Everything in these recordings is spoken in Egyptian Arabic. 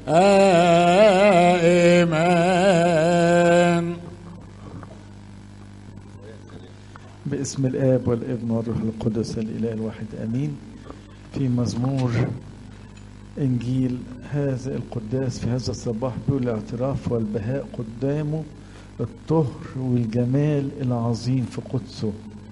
آمين باسم الآب والابن والروح القدس الإله الواحد آمين في مزمور إنجيل هذا القداس في هذا الصباح بيقول الاعتراف والبهاء قدامه الطهر والجمال العظيم في قدسه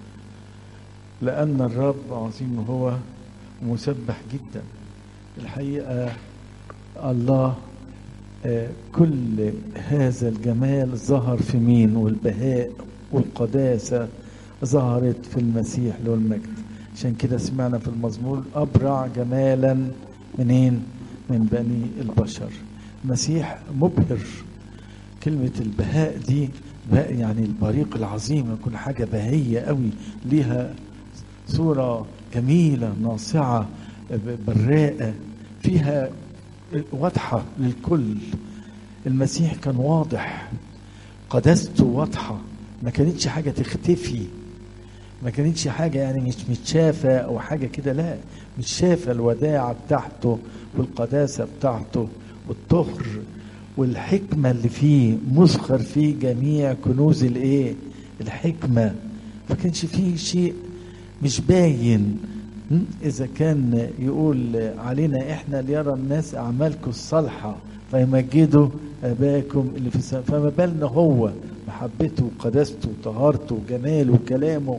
لأن الرب عظيم هو مسبح جدا الحقيقة الله آه، كل هذا الجمال ظهر في مين والبهاء والقداسة ظهرت في المسيح له المجد عشان كده سمعنا في المزمور أبرع جمالا منين من بني البشر المسيح مبهر كلمة البهاء دي بهاء يعني البريق العظيم يكون حاجة بهية قوي ليها صورة جميلة ناصعة براءة فيها واضحة للكل المسيح كان واضح قداسته واضحة ما كانتش حاجة تختفي ما كانتش حاجة يعني مش متشافة أو حاجة كده لا متشافة الوداعة بتاعته والقداسة بتاعته والطهر والحكمة اللي فيه مسخر فيه جميع كنوز الايه الحكمة ما كانش فيه شيء مش باين م? إذا كان يقول علينا إحنا ليرى الناس أعمالكم الصالحة فيمجدوا أباكم اللي في السماء فما بالنا هو محبته وقداسته وطهارته وجماله وكلامه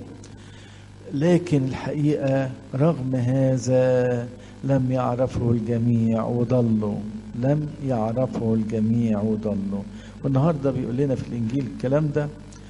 لكن الحقيقة رغم هذا لم يعرفه الجميع وضلوا لم يعرفه الجميع وضلوا والنهارده بيقول لنا في الإنجيل الكلام ده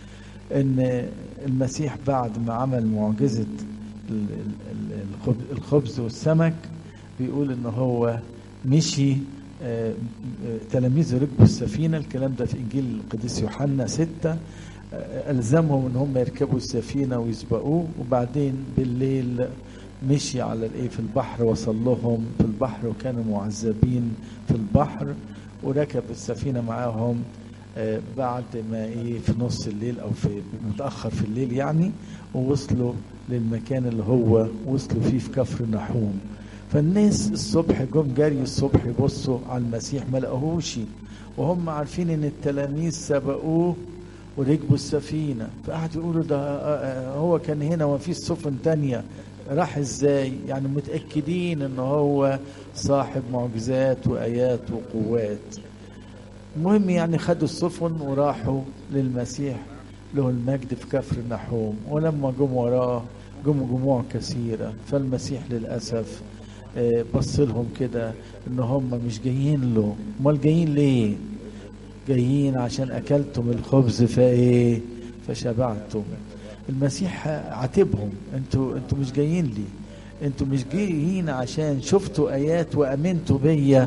إن المسيح بعد ما عمل معجزة ال- ال- الخب- الخبز والسمك بيقول إن هو مشي آه، آه، تلاميذه ركبوا السفينة الكلام ده في إنجيل القديس يوحنا ستة آه، ألزمهم إن هم يركبوا السفينة ويسبقوه وبعدين بالليل مشي على الإيه في البحر وصل لهم في البحر وكانوا معذبين في البحر وركب السفينة معاهم آه، بعد ما إيه في نص الليل أو في متأخر في الليل يعني ووصلوا للمكان اللي هو وصلوا فيه في كفر نحوم فالناس الصبح جم جري الصبح يبصوا على المسيح ما لقاهوش وهم عارفين ان التلاميذ سبقوه وركبوا السفينة فقعدوا يقولوا ده آه، آه، هو كان هنا وفي سفن تانية راح ازاي يعني متأكدين ان هو صاحب معجزات وآيات وقوات المهم يعني خدوا السفن وراحوا للمسيح له المجد في كفر النحوم ولما جم وراه جم جموع كثيرة فالمسيح للأسف آه، بص لهم كده ان هم مش جايين له امال جايين ليه جايين عشان اكلتم الخبز فايه فشبعتم المسيح عاتبهم انتوا انتوا مش جايين لي انتوا مش جايين عشان شفتوا ايات وامنتوا بيا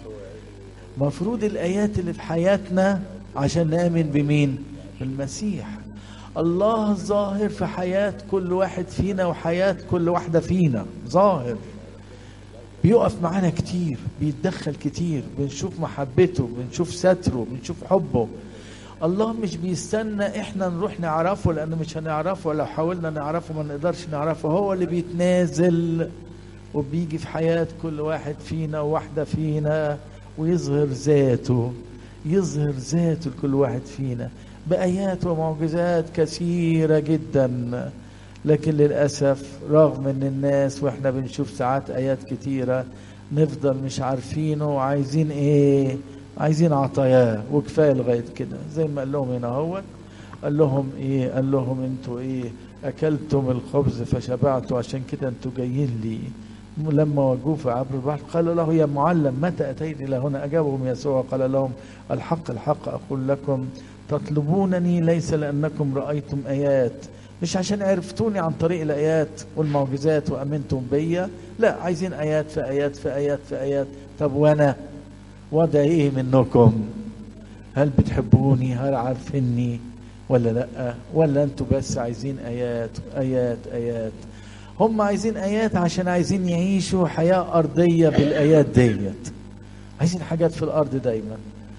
مفروض الايات اللي في حياتنا عشان نامن بمين بالمسيح الله ظاهر في حياة كل واحد فينا وحياة كل واحدة فينا ظاهر بيقف معانا كتير بيتدخل كتير بنشوف محبته بنشوف ستره بنشوف حبه الله مش بيستنى احنا نروح نعرفه لانه مش هنعرفه لو حاولنا نعرفه ما نقدرش نعرفه هو اللي بيتنازل وبيجي في حياة كل واحد فينا وواحدة فينا ويظهر ذاته يظهر ذاته لكل واحد فينا بآيات ومعجزات كثيرة جدا لكن للأسف رغم ان الناس واحنا بنشوف ساعات آيات كتيرة نفضل مش عارفينه وعايزين ايه عايزين عطاياه وكفاية لغاية كده زي ما قال لهم هنا هو قال لهم ايه قال لهم انتوا ايه اكلتم الخبز فشبعتوا عشان كده انتوا جايين لي لما واجهوه في عبر البحر قال له يا معلم متى اتيت الى هنا اجابهم يسوع قال لهم الحق الحق اقول لكم تطلبونني ليس لانكم رايتم ايات مش عشان عرفتوني عن طريق الايات والمعجزات وامنتم بيا لا عايزين ايات في ايات في ايات في ايات طب وانا وضع ايه منكم هل بتحبوني هل عارفيني ولا لا ولا انتوا بس عايزين ايات ايات ايات هم عايزين ايات عشان عايزين يعيشوا حياه ارضيه بالايات ديت عايزين حاجات في الارض دايما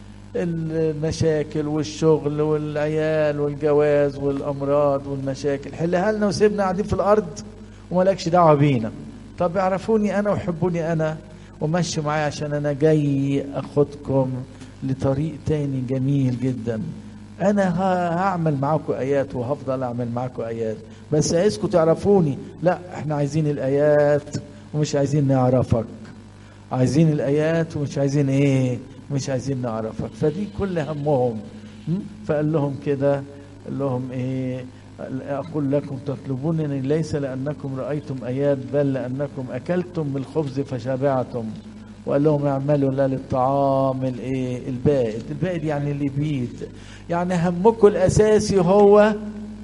المشاكل والشغل والعيال والجواز والامراض والمشاكل حلها لنا وسيبنا قاعدين في الارض ومالكش دعوه بينا طب يعرفوني انا ويحبوني انا ومشوا معايا عشان انا جاي اخدكم لطريق تاني جميل جدا انا ه- هعمل معاكم ايات وهفضل اعمل معاكم ايات بس عايزكم تعرفوني لا احنا عايزين الايات ومش عايزين نعرفك عايزين الايات ومش عايزين ايه مش عايزين نعرفك فدي كل همهم م? فقال لهم كده قال لهم ايه اقول لكم تطلبونني ليس لانكم رايتم ايات بل لانكم اكلتم من الخبز فشبعتم وقال لهم اعملوا لا للطعام الايه البائد البائد يعني اللي بيت يعني همكم الاساسي هو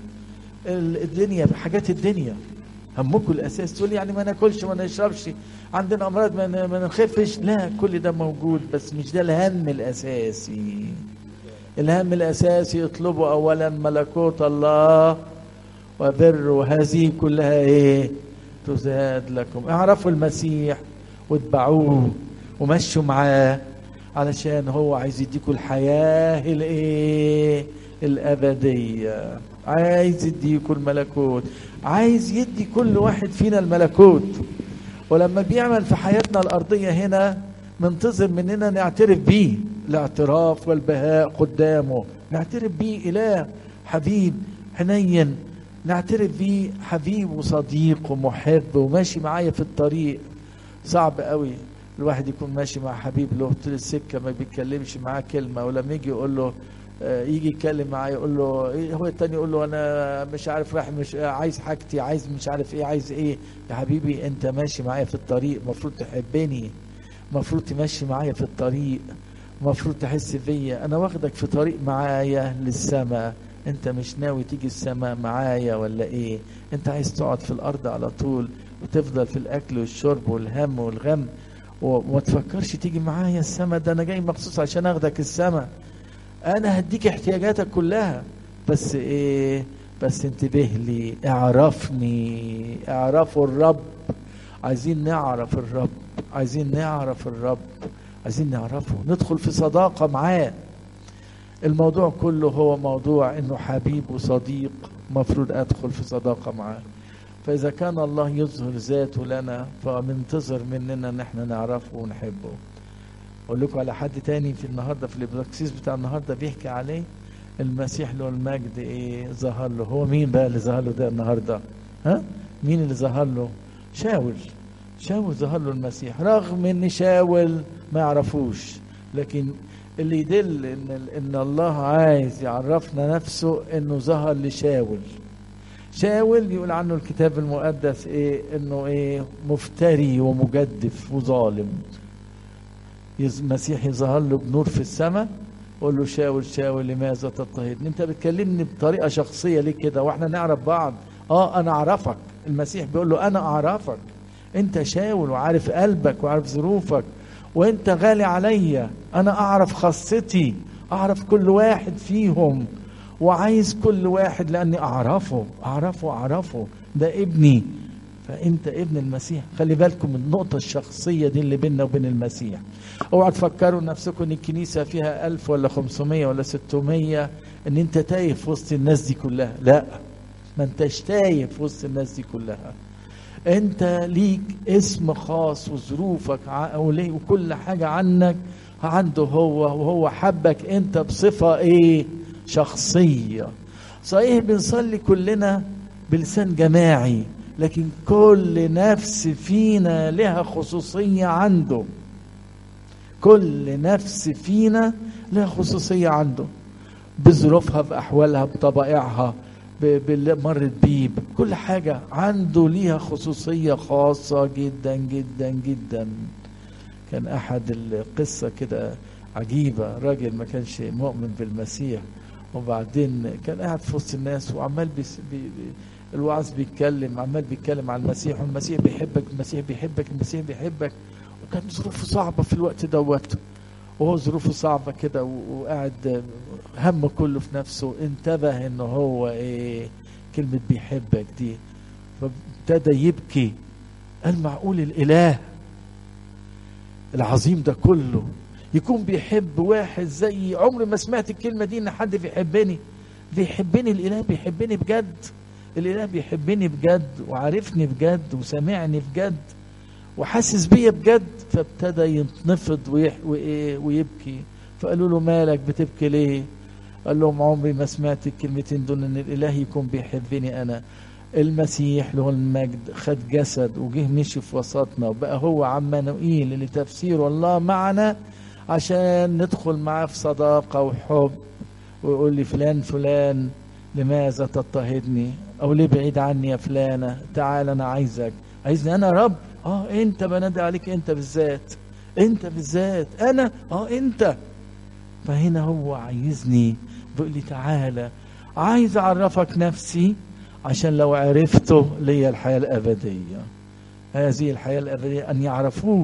ال- الدنيا حاجات الدنيا همكم الاساس تقول يعني ما ناكلش ما نشربش عندنا امراض ما ن- ما نخفش لا كل ده موجود بس مش ده الهم الاساسي الهم الاساسي اطلبوا اولا ملكوت الله وبر وهذه كلها ايه تزاد لكم اعرفوا المسيح واتبعوه ومشوا معاه علشان هو عايز يديكم الحياة الايه الابدية عايز يديكم الملكوت عايز يدي كل واحد فينا الملكوت ولما بيعمل في حياتنا الارضية هنا منتظر مننا نعترف بيه الاعتراف والبهاء قدامه نعترف بيه اله حبيب حنين نعترف بيه حبيب وصديق ومحب وماشي معايا في الطريق صعب قوي الواحد يكون ماشي مع حبيب له طول السكه ما بيتكلمش معاه كلمه ولما يجي يقول له آه، يجي يتكلم معاه يقول له إيه هو التاني يقول له انا مش عارف رايح مش عايز حاجتي عايز مش عارف ايه عايز ايه يا حبيبي انت ماشي معايا في الطريق المفروض تحبني المفروض تمشي معايا في الطريق المفروض تحس بيا انا واخدك في طريق معايا للسماء انت مش ناوي تيجي السماء معايا ولا ايه انت عايز تقعد في الارض على طول وتفضل في الاكل والشرب والهم والغم وما تفكرش تيجي معايا السماء ده انا جاي مخصوص عشان اخدك السماء انا هديك احتياجاتك كلها بس ايه بس انتبه لي اعرفني اعرفوا الرب عايزين نعرف الرب عايزين نعرف الرب عايزين نعرفه ندخل في صداقة معاه الموضوع كله هو موضوع انه حبيب وصديق مفروض ادخل في صداقة معاه فاذا كان الله يظهر ذاته لنا فمنتظر مننا ان احنا نعرفه ونحبه اقول لكم على حد تاني في النهارده في الابراكسيس بتاع النهارده بيحكي عليه المسيح له المجد ايه ظهر له هو مين بقى اللي ظهر له ده النهارده ها مين اللي ظهر له شاول شاول ظهر له المسيح رغم ان شاول ما يعرفوش لكن اللي يدل ان ان الله عايز يعرفنا نفسه انه ظهر لشاول شاول يقول عنه الكتاب المقدس ايه انه ايه مفتري ومجدف وظالم يز- المسيح يظهر له بنور في السماء قول له شاول شاول لماذا تضطهدني انت بتكلمني بطريقه شخصيه ليه كده واحنا نعرف بعض اه انا اعرفك المسيح بيقول له انا اعرفك انت شاول وعارف قلبك وعارف ظروفك وانت غالي عليا انا اعرف خاصتي اعرف كل واحد فيهم وعايز كل واحد لاني اعرفه اعرفه اعرفه ده ابني فانت ابن المسيح خلي بالكم من النقطة الشخصية دي اللي بيننا وبين المسيح اوعى تفكروا نفسكم ان الكنيسة فيها ألف ولا خمسمية ولا ستمية ان انت تايه في وسط الناس دي كلها لا ما انتش تايه في وسط الناس دي كلها انت ليك اسم خاص وظروفك ع- وليه- وكل حاجة عنك عنده هو وهو حبك انت بصفة ايه شخصية صحيح بنصلي كلنا بلسان جماعي لكن كل نفس فينا لها خصوصية عنده كل نفس فينا لها خصوصية عنده بظروفها بأحوالها بطبائعها ب- باللي مرت بيه كل حاجة عنده ليها خصوصية خاصة جدا جدا جدا كان أحد القصة كده عجيبة راجل ما كانش مؤمن بالمسيح وبعدين كان قاعد في وسط الناس وعمال بيس بي بي الوعظ بيتكلم عمال بيتكلم عن المسيح والمسيح بيحبك المسيح بيحبك المسيح بيحبك وكان ظروفه صعبة في الوقت دوت وهو ظروفه صعبة كده و- وقاعد هم كله في نفسه انتبه ان هو ايه كلمة بيحبك دي فابتدى يبكي قال معقول الاله العظيم ده كله يكون بيحب واحد زي عمري ما سمعت الكلمة دي ان حد بيحبني بيحبني الاله بيحبني بجد الاله بيحبني بجد وعارفني بجد وسامعني بجد وحاسس بيا بجد فابتدى ينتفض ويح وإيه ويبكي فقالوا له مالك بتبكي ليه قال لهم عمري ما سمعت الكلمتين دول ان الاله يكون بيحبني انا المسيح له المجد خد جسد وجه مشي في وسطنا وبقى هو عمانوئيل اللي تفسيره الله معنا عشان ندخل معاه في صداقة وحب ويقول لي فلان فلان لماذا تضطهدني او ليه بعيد عني يا فلانة تعال انا عايزك عايزني انا يا رب اه انت بنادي عليك انت بالذات انت بالذات انا اه انت فهنا هو عايزني بيقول لي تعالى عايز اعرفك نفسي عشان لو عرفته ليا الحياة الأبدية هذه الحياة الأبدية أن يعرفوك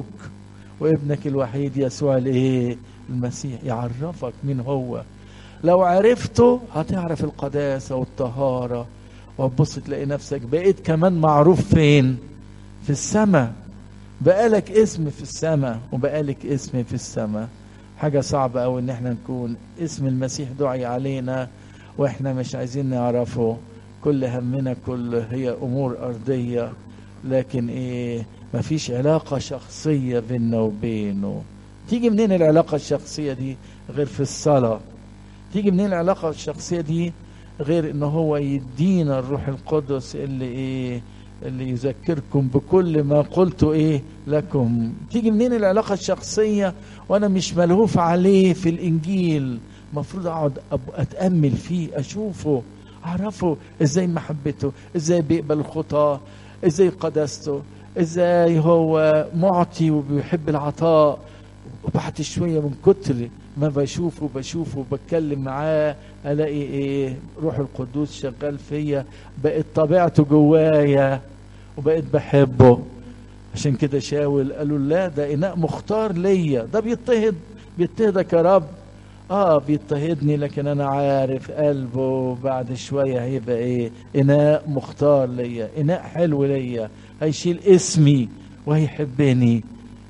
وابنك الوحيد يسوع الايه المسيح يعرفك مين هو لو عرفته هتعرف القداسة والطهارة وهتبص تلاقي نفسك بقيت كمان معروف فين في السماء بقالك اسم في السماء وبقالك اسم في السماء حاجة صعبة أوي إن احنا نكون اسم المسيح دعي علينا واحنا مش عايزين نعرفه كل همنا كل هي أمور أرضية لكن إيه مفيش علاقة شخصية بيننا وبينه تيجي منين العلاقة الشخصية دي غير في الصلاة تيجي منين العلاقة الشخصية دي غير ان هو يدينا الروح القدس اللي ايه اللي يذكركم بكل ما قلت ايه لكم تيجي منين العلاقة الشخصية وانا مش ملهوف عليه في الانجيل المفروض اقعد اتأمل فيه اشوفه اعرفه ازاي محبته ازاي بيقبل الخطاه ازاي قداسته ازاي هو معطي وبيحب العطاء وبعد شوية من كتر ما بشوفه بشوفه بتكلم معاه الاقي ايه روح القدوس شغال فيا بقت طبيعته جوايا وبقيت بحبه عشان كده شاول قالوا لا ده اناء مختار ليا ده بيضطهد بيضطهدك يا رب اه بيضطهدني لكن انا عارف قلبه بعد شوية هيبقى ايه اناء مختار ليا اناء حلو ليا هيشيل اسمي وهيحبني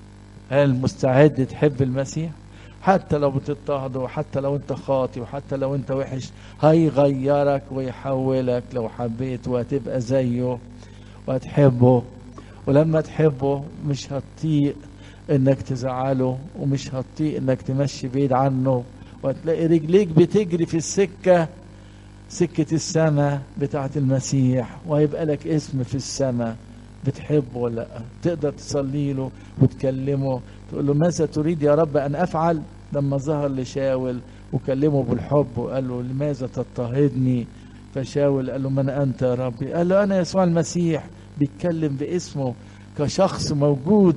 هل مستعد تحب المسيح حتى لو بتضطهد وحتى لو انت خاطي وحتى لو انت وحش هيغيرك ويحولك لو حبيت وهتبقى زيه وهتحبه ولما تحبه مش هتطيق انك تزعله ومش هتطيق انك تمشي بعيد عنه وهتلاقي رجليك بتجري في السكة سكة السماء بتاعت المسيح وهيبقى لك اسم في السماء بتحبه ولا لا تقدر تصلي له وتكلمه تقول له ماذا تريد يا رب ان افعل لما ظهر لشاول وكلمه بالحب وقال له لماذا تضطهدني فشاول قال له من انت يا ربي قال له انا يسوع المسيح بيتكلم باسمه كشخص موجود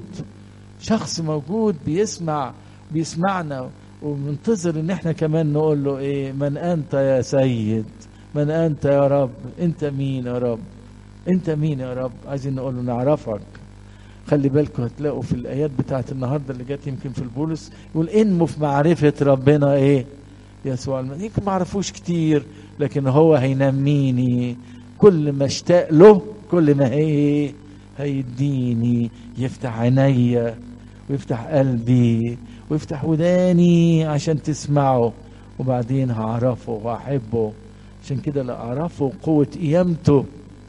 شخص موجود بيسمع بيسمعنا ومنتظر ان احنا كمان نقول له ايه من انت يا سيد من انت يا رب انت مين يا رب انت مين يا رب عايزين نقول له نعرفك خلي بالكم هتلاقوا في الايات بتاعت النهارده اللي جت يمكن في البولس يقول انموا في معرفه ربنا ايه يسوع المسيح يمكن ما اعرفوش كتير لكن هو هينميني كل ما اشتاق له كل ما هي هيديني يفتح عينيا ويفتح قلبي ويفتح وداني عشان تسمعه وبعدين هعرفه وهحبه عشان كده لا اعرفه قوه قيامته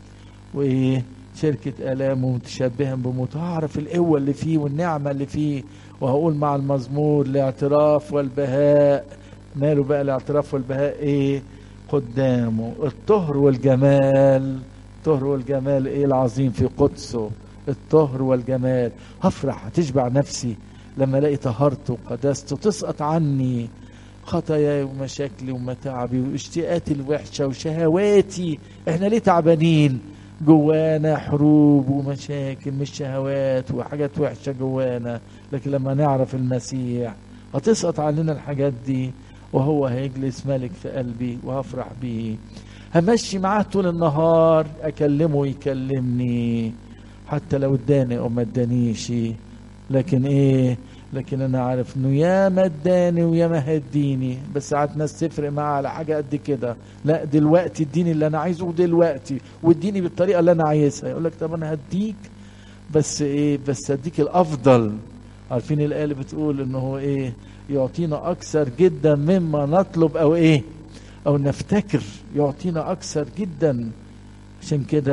وايه شركة آلامه متشبها بموته هعرف القوة اللي فيه والنعمة اللي فيه وهقول مع المزمور الاعتراف والبهاء ماله بقى الاعتراف والبهاء ايه قدامه الطهر والجمال الطهر والجمال ايه العظيم في قدسه الطهر والجمال هفرح هتشبع نفسي لما الاقي طهارته وقداسته تسقط عني خطاياي ومشاكلي ومتاعبي واشتياقاتي الوحشة وشهواتي احنا ليه تعبانين جوانا حروب ومشاكل مش شهوات وحاجات وحشة جوانا لكن لما نعرف المسيح هتسقط علينا الحاجات دي وهو هيجلس ملك في قلبي وهفرح بيه همشي معاه طول النهار اكلمه ويكلمني حتى لو اداني او ما ادانيش لكن ايه لكن انا عارف انه يا ما اداني ويا ما هديني بس ساعات ناس تفرق معاه على حاجه قد كده لا دلوقتي اديني اللي انا عايزه دلوقتي واديني بالطريقه اللي انا عايزها يقول لك طب انا هديك بس ايه بس هديك الافضل عارفين الايه اللي بتقول ان هو ايه يعطينا اكثر جدا مما نطلب او ايه او نفتكر يعطينا اكثر جدا عشان كده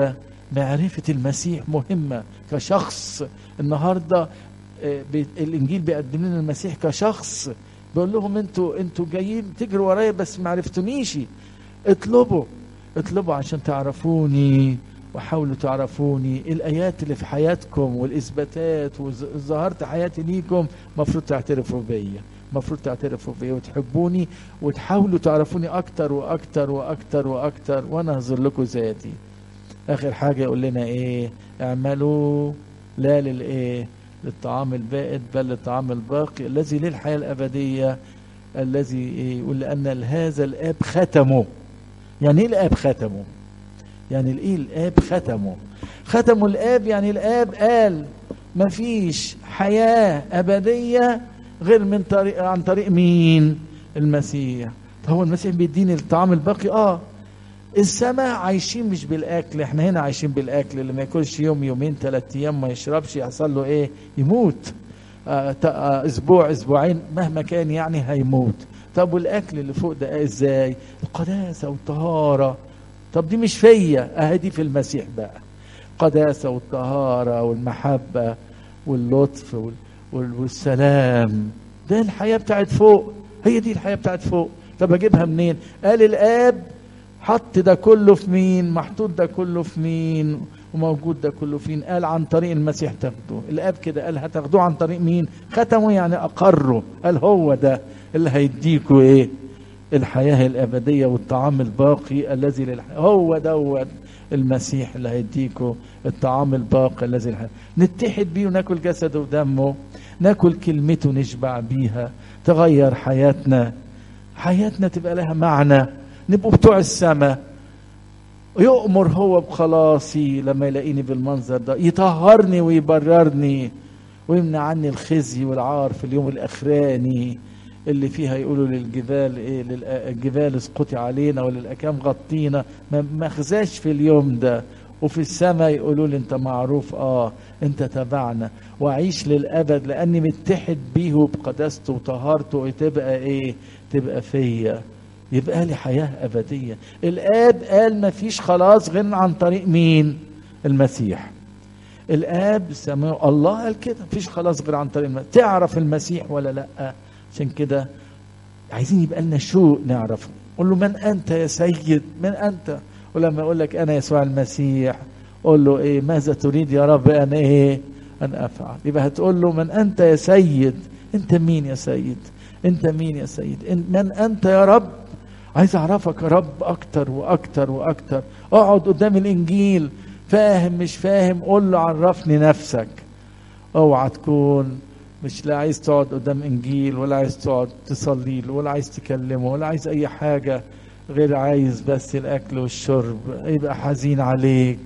معرفة المسيح مهمة كشخص النهاردة آه، بي- الإنجيل بيقدم لنا المسيح كشخص بيقول لهم انتوا انتوا جايين تجروا ورايا بس ما عرفتونيش اطلبوا اطلبوا عشان تعرفوني وحاولوا تعرفوني الآيات اللي في حياتكم والإثباتات وظهرت حياتي ليكم مفروض تعترفوا بيا مفروض تعترفوا بيا وتحبوني وتحاولوا تعرفوني أكتر وأكتر وأكتر وأكتر وأنا هظهر لكم ذاتي آخر حاجة يقول لنا إيه اعملوا لا للإيه للطعام البائد بل للطعام الباقي الذي للحياة الأبدية الذي إيه يقول لأن هذا الآب ختمه يعني إيه الآب ختمه يعني الإيه الآب ختمه ختمه الآب يعني الآب قال مفيش حياة أبدية غير من طريق عن طريق مين المسيح طب هو المسيح بيديني الطعام الباقي اه السماء عايشين مش بالاكل احنا هنا عايشين بالاكل اللي ما ياكلش يوم يومين ثلاث ايام ما يشربش يحصل له ايه يموت آه ت- آه اسبوع اسبوعين مهما كان يعني هيموت طب والاكل اللي فوق ده ازاي القداسه والطهاره طب دي مش فيا اهي دي في المسيح بقى القداسه والطهاره والمحبه واللطف وال- وال- والسلام ده الحياه بتاعت فوق هي دي الحياه بتاعت فوق طب اجيبها منين قال الاب حط ده كله في مين محطوط ده كله في مين وموجود ده كله فين قال عن طريق المسيح تاخدوه الاب كده قال هتاخدوه عن طريق مين ختمه يعني اقره قال هو ده اللي هيديكوا ايه الحياة الأبدية والطعام الباقي الذي للحياة هو دوت المسيح اللي هيديكوا الطعام الباقي الذي للحياة نتحد بيه وناكل جسده ودمه ناكل كلمته نشبع بيها تغير حياتنا حياتنا تبقى لها معنى نبقوا بتوع السماء يؤمر هو بخلاصي لما يلاقيني بالمنظر ده يطهرني ويبررني ويمنع عني الخزي والعار في اليوم الاخراني اللي فيها يقولوا للجبال ايه للجبال اسقطي علينا وللاكام غطينا ما ما خزاش في اليوم ده وفي السماء يقولوا لي انت معروف اه انت تبعنا واعيش للابد لاني متحد بيه بقداسته وطهارته تبقى ايه تبقى فيا يبقى لي حياه ابديه الاب قال ما فيش خلاص غير عن طريق مين المسيح الاب سماه الله قال كده مفيش خلاص غير عن طريق المسيح تعرف المسيح ولا لا عشان كده عايزين يبقى لنا شوق نعرفه قول له من انت يا سيد من انت ولما يقول لك انا يسوع المسيح قول له ايه ماذا تريد يا رب ان ايه ان افعل يبقى هتقول له من انت يا سيد انت مين يا سيد انت مين يا سيد إن- من انت يا رب عايز اعرفك يا رب اكتر واكتر واكتر اقعد قدام الانجيل فاهم مش فاهم قول له عرفني نفسك اوعى تكون مش لا عايز تقعد قدام انجيل ولا عايز تقعد تصلي له ولا عايز تكلمه ولا عايز اي حاجه غير عايز بس الاكل والشرب يبقى حزين عليك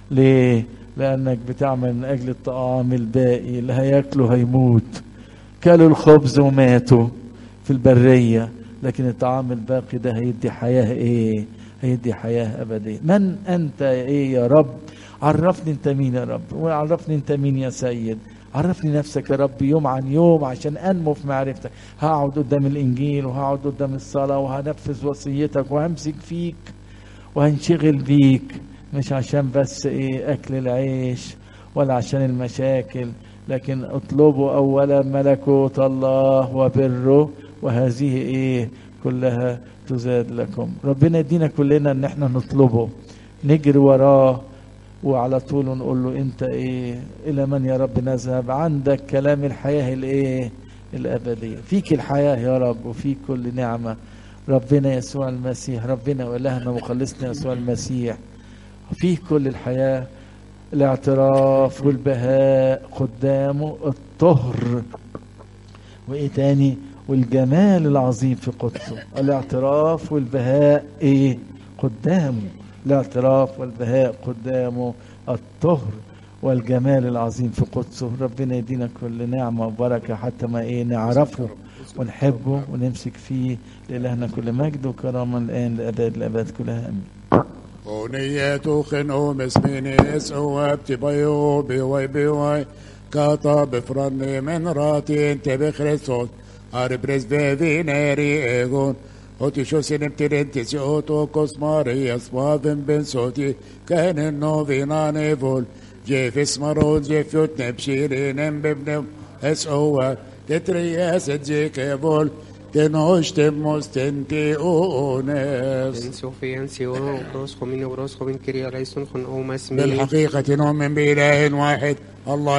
ليه لانك بتعمل من اجل الطعام الباقي اللي هياكله هيموت كلوا الخبز وماتوا في البريه لكن الطعام الباقي ده هيدي حياه ايه هيدي حياه ابديه من انت ايه يا رب عرفني انت مين يا رب وعرفني انت مين يا سيد عرفني نفسك يا رب يوم عن يوم عشان انمو في معرفتك هقعد قدام الانجيل وهقعد قدام الصلاه وهنفذ وصيتك وهمسك فيك وهنشغل بيك مش عشان بس ايه اكل العيش ولا عشان المشاكل لكن اطلبوا اولا ملكوت الله وبره وهذه ايه كلها تزاد لكم ربنا يدينا كلنا ان احنا نطلبه نجري وراه وعلى طول نقول له انت ايه الى من يا رب نذهب عندك كلام الحياه الايه الابديه فيك الحياه يا رب وفيك كل نعمه ربنا يسوع المسيح ربنا والهنا مخلصنا يسوع المسيح فيه كل الحياه الاعتراف والبهاء قدامه الطهر وايه تاني والجمال العظيم في قدسه الاعتراف والبهاء ايه قدامه الاعتراف والبهاء قدامه الطهر والجمال العظيم في قدسه ربنا يدينا كل نعمة وبركة حتى ما ايه نعرفه ونحبه ونمسك فيه لإلهنا كل مجد وكرامة الآن لأبد الأبد كلها أمين ونيتو خنو مسميني اسعو بتبيو بيوي بيوي كاتا بفرني من راتي انت بخريستوس ار بريز ديفي ناري ايغون Otisho siniptirentes otokos Marias Vaven ben soti كان novina nevol جيفس مرون جيفيوت نبشيرين ببنم اسعوا تترياس جيكيبول تنوشتم تنتي اونس En Sofian Sion, Bros Homin, Bros Homin, Kyria Leison, Hon Omas, Mil, بالحقيقة نؤمن بإله واحد الله